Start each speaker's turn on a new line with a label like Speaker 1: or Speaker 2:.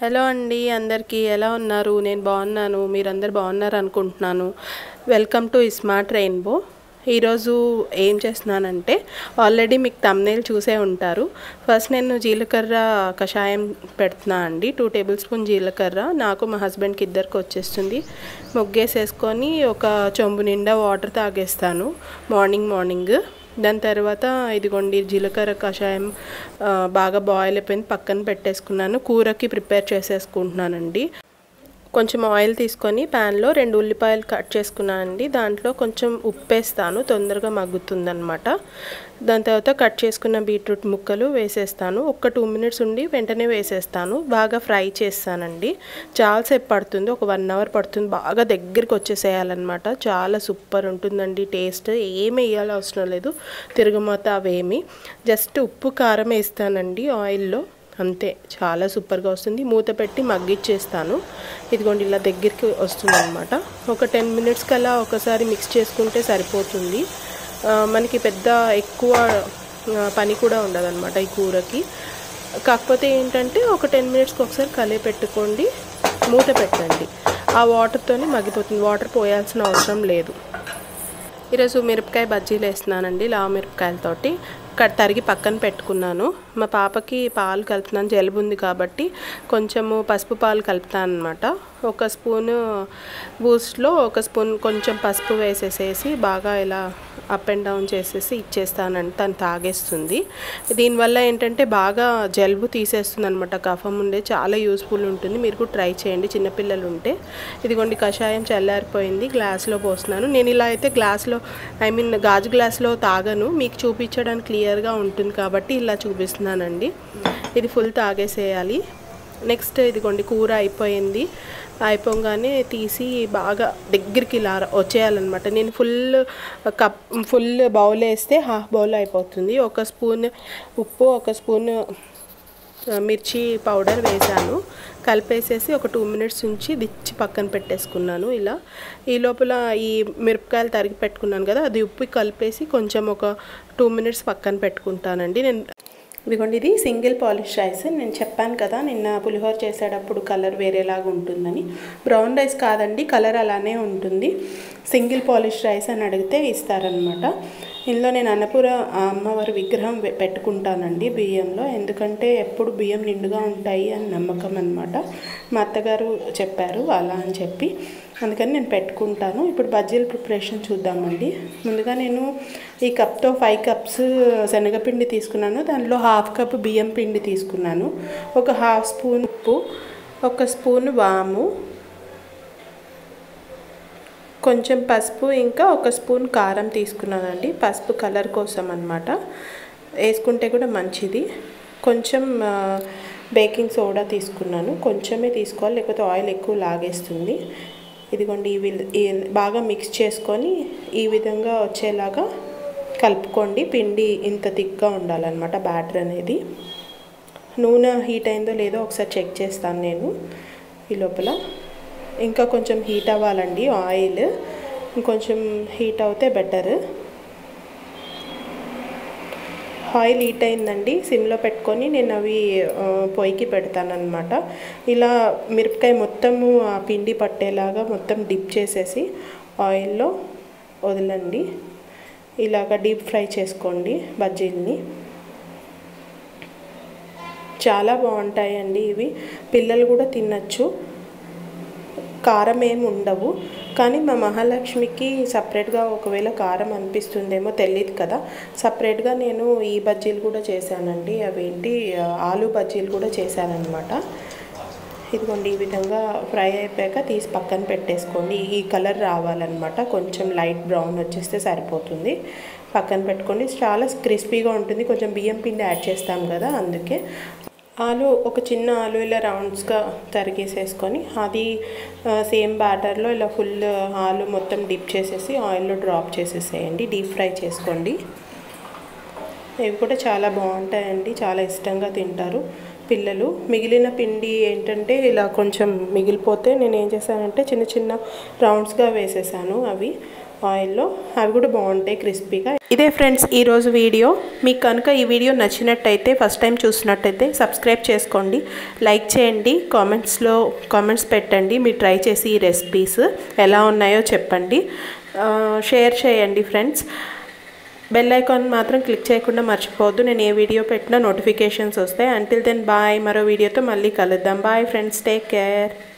Speaker 1: hello అండి అందరికీ ఎలా ఉన్నారు నేను బాగున్నాను మీరందరు బాగున్నారు అనుకుంటున్నాను వెల్కమ్ టు స్మార్ట్ రెయిన్బో ఈరోజు ఏం చేస్తున్నానంటే ఆల్రెడీ మీకు తమ్నేల్ చూసే ఉంటారు ఫస్ట్ నేను జీలకర్ర కషాయం పెడుతున్నా అండి టూ టేబుల్ స్పూన్ జీలకర్ర నాకు మా హస్బెండ్కి ఇద్దరికి వచ్చేస్తుంది ముగ్గేసేసుకొని ఒక చెంబు నిండా వాటర్ తాగేస్తాను మార్నింగ్ మార్నింగ్ దాని తర్వాత ఇదిగోండి జీలకర్ర కషాయం ఆ, బాగా బాయిల్ అయిపోయింది పక్కన పెట్టేసుకున్నాను కూరకి ప్రిపేర్ చేసేసుకుంటున్నానండి కొంచెం ఆయిల్ తీసుకొని ప్యాన్లో రెండు ఉల్లిపాయలు కట్ చేసుకున్నానండి దాంట్లో కొంచెం ఉప్పు వేస్తాను తొందరగా మగ్గుతుందనమాట దాని తర్వాత కట్ చేసుకున్న బీట్రూట్ ముక్కలు వేసేస్తాను ఒక టూ మినిట్స్ ఉండి వెంటనే వేసేస్తాను బాగా ఫ్రై చేస్తానండి చాలాసేపు పడుతుంది ఒక వన్ అవర్ పడుతుంది బాగా దగ్గరికి వచ్చేసేయాలన్నమాట చాలా సూపర్ ఉంటుందండి టేస్ట్ ఏమి వేయాలో అవసరం లేదు తిరుగుమత అవేమి జస్ట్ ఉప్పు కారం వేస్తానండి ఆయిల్లో అంతే చాలా సూపర్గా వస్తుంది మూత పెట్టి మగ్గిచ్చేస్తాను ఇదిగోండి ఇలా దగ్గరికి వస్తుంది అనమాట ఒక టెన్ మినిట్స్ కల్లా ఒకసారి మిక్స్ చేసుకుంటే సరిపోతుంది ఆ, మనకి పెద్ద ఎక్కువ ఆ, పని కూడా ఉండదన్నమాట ఈ కూరకి కాకపోతే ఏంటంటే ఒక టెన్ మినిట్స్కి ఒకసారి కలే పెట్టుకోండి మూత పెట్టండి ఆ వాటర్తోనే మగ్గిపోతుంది వాటర్ పోయాల్సిన అవసరం లేదు ఈరోజు మిరపకాయ బజ్జీలు వేస్తున్నానండి లావు మిరపకాయలతోటి కట్ తరిగి పక్కన పెట్టుకున్నాను మా పాపకి పాలు కలుపుతున్నాను జలుబు ఉంది కాబట్టి కొంచెము పసుపు పాలు కలుపుతాను అనమాట ఒక స్పూను బూస్ట్లో ఒక స్పూన్ కొంచెం పసుపు వేసేసేసి బాగా ఇలా అప్ అండ్ డౌన్ చేసేసి ఇచ్చేస్తానండి తను తాగేస్తుంది దీనివల్ల ఏంటంటే బాగా జలుబు తీసేస్తుంది అనమాట కఫం ఉండే చాలా యూస్ఫుల్ ఉంటుంది మీరు కూడా ట్రై చేయండి చిన్నపిల్లలు ఉంటే ఇదిగోండి కషాయం చల్లారిపోయింది గ్లాస్లో పోస్తున్నాను నేను ఇలా అయితే గ్లాస్లో ఐ మీన్ గాజు గ్లాస్లో తాగను మీకు చూపించడానికి క్లియర్గా ఉంటుంది కాబట్టి ఇలా చూపిస్తున్నానండి ఇది ఫుల్ తాగేసేయాలి నెక్స్ట్ ఇదిగోండి కూర అయిపోయింది అయిపోగానే తీసి బాగా దగ్గరికి ఇలా వచ్చేయాలన్నమాట నేను ఫుల్ కప్ ఫుల్ బౌల్ వేస్తే హాఫ్ బౌల్ అయిపోతుంది ఒక స్పూన్ ఉప్పు ఒక స్పూన్ ఆ, మిర్చి పౌడర్ వేసాను కలిపేసేసి ఒక టూ మినిట్స్ ఉంచి దిచ్చి పక్కన పెట్టేసుకున్నాను ఇలా ఈ లోపల ఈ మిరపకాయలు తరిగి పెట్టుకున్నాను కదా అది ఉప్పు కలిపేసి కొంచెం ఒక టూ మినిట్స్ పక్కన పెట్టుకుంటానండి నేను ఇదిగోండి ఇది సింగిల్ పాలిష్ రైస్ నేను చెప్పాను కదా నిన్న పులిహోర చేసేటప్పుడు కలర్ వేరేలాగా ఉంటుందని బ్రౌన్ రైస్ కాదండి కలర్ అలానే ఉంటుంది సింగిల్ పాలిష్ రైస్ అని అడిగితే ఇస్తారనమాట ఇందులో నేను అన్నపూర అమ్మవారి విగ్రహం వె- పెట్టుకుంటానండి బియ్యంలో ఎందుకంటే ఎప్పుడు బియ్యం నిండుగా ఉంటాయి అని నమ్మకం అనమాట మా అత్తగారు చెప్పారు అలా అని చెప్పి అందుకని నేను పెట్టుకుంటాను ఇప్పుడు బజ్జీల ప్రిపరేషన్ చూద్దామండి ముందుగా నేను ఈ కప్తో ఫైవ్ కప్స్ శనగపిండి తీసుకున్నాను దాంట్లో హాఫ్ కప్ బియ్యం పిండి తీసుకున్నాను ఒక హాఫ్ స్పూన్ ఉప్పు ఒక స్పూన్ వాము కొంచెం పసుపు ఇంకా ఒక స్పూన్ కారం తీసుకున్నానండి పసుపు కలర్ కోసం అనమాట వేసుకుంటే కూడా మంచిది కొంచెం ఆ, బేకింగ్ సోడా తీసుకున్నాను కొంచెమే తీసుకోవాలి లేకపోతే ఆయిల్ ఎక్కువ లాగేస్తుంది ఇదిగోండి ఈ విల్- ఈ బాగా మిక్స్ చేసుకొని ఈ విధంగా వచ్చేలాగా కలుపుకోండి పిండి ఇంత థిక్గా ఉండాలన్నమాట బ్యాటర్ అనేది నూనె హీట్ అయిందో లేదో ఒకసారి చెక్ చేస్తాను నేను ఈ లోపల ఇంకా కొంచెం హీట్ అవ్వాలండి ఆయిల్ ఇంకొంచెం హీట్ అవుతే బెటర్ ఆయిల్ హీట్ అయిందండి సిమ్లో పెట్టుకొని నేను అవి ఆ, పొయ్యికి పెడతానమాట ఇలా మిరపకాయ మొత్తము ఆ పిండి పట్టేలాగా మొత్తం డిప్ చేసేసి ఆయిల్లో వదలండి ఇలాగ డీప్ ఫ్రై చేసుకోండి బజ్జీల్ని చాలా బాగుంటాయండి ఇవి పిల్లలు కూడా తినచ్చు కారం ఏమి ఉండవు కానీ మా మహాలక్ష్మికి సపరేట్గా ఒకవేళ కారం అనిపిస్తుందేమో తెలియదు కదా సపరేట్గా నేను ఈ బజ్జీలు కూడా చేశానండి అవేంటి ఆ, ఆలు బజ్జీలు కూడా చేశానన్నమాట ఇదిగోండి ఈ విధంగా ఫ్రై అయిపోయాక తీసి పక్కన పెట్టేసుకోండి ఈ కలర్ రావాలన్నమాట కొంచెం లైట్ బ్రౌన్ వచ్చేస్తే సరిపోతుంది పక్కన పెట్టుకోండి చాలా క్రిస్పీగా ఉంటుంది కొంచెం బియ్యం పిండి యాడ్ చేస్తాం కదా అందుకే ఆలు ఒక చిన్న ఆలు ఇలా రౌండ్స్గా తరిగేసేసుకొని అది సేమ్ బ్యాటర్లో ఇలా ఫుల్ ఆలు మొత్తం డిప్ చేసేసి ఆయిల్లో డ్రాప్ చేసేసేయండి డీప్ ఫ్రై చేసుకోండి ఇవి కూడా చాలా బాగుంటాయండి చాలా ఇష్టంగా తింటారు పిల్లలు మిగిలిన పిండి ఏంటంటే ఇలా కొంచెం మిగిలిపోతే నేను ఏం చేశానంటే చిన్న చిన్న రౌండ్స్గా వేసేసాను అవి ఆయిల్లో అవి కూడా బాగుంటాయి క్రిస్పీగా ఇదే ఫ్రెండ్స్ ఈరోజు వీడియో మీకు కనుక ఈ వీడియో నచ్చినట్టయితే ఫస్ట్ టైం చూసినట్టయితే సబ్స్క్రైబ్ చేసుకోండి లైక్ చేయండి కామెంట్స్లో కామెంట్స్ పెట్టండి మీరు ట్రై చేసి ఈ రెసిపీస్ ఎలా ఉన్నాయో చెప్పండి షేర్ చేయండి ఫ్రెండ్స్ బెల్ ఐకాన్ మాత్రం క్లిక్ చేయకుండా మర్చిపోవద్దు నేను ఏ వీడియో పెట్టినా నోటిఫికేషన్స్ వస్తాయి అంటిల్ దెన్ బాయ్ మరో వీడియోతో మళ్ళీ కలుద్దాం బాయ్ ఫ్రెండ్స్ టేక్ కేర్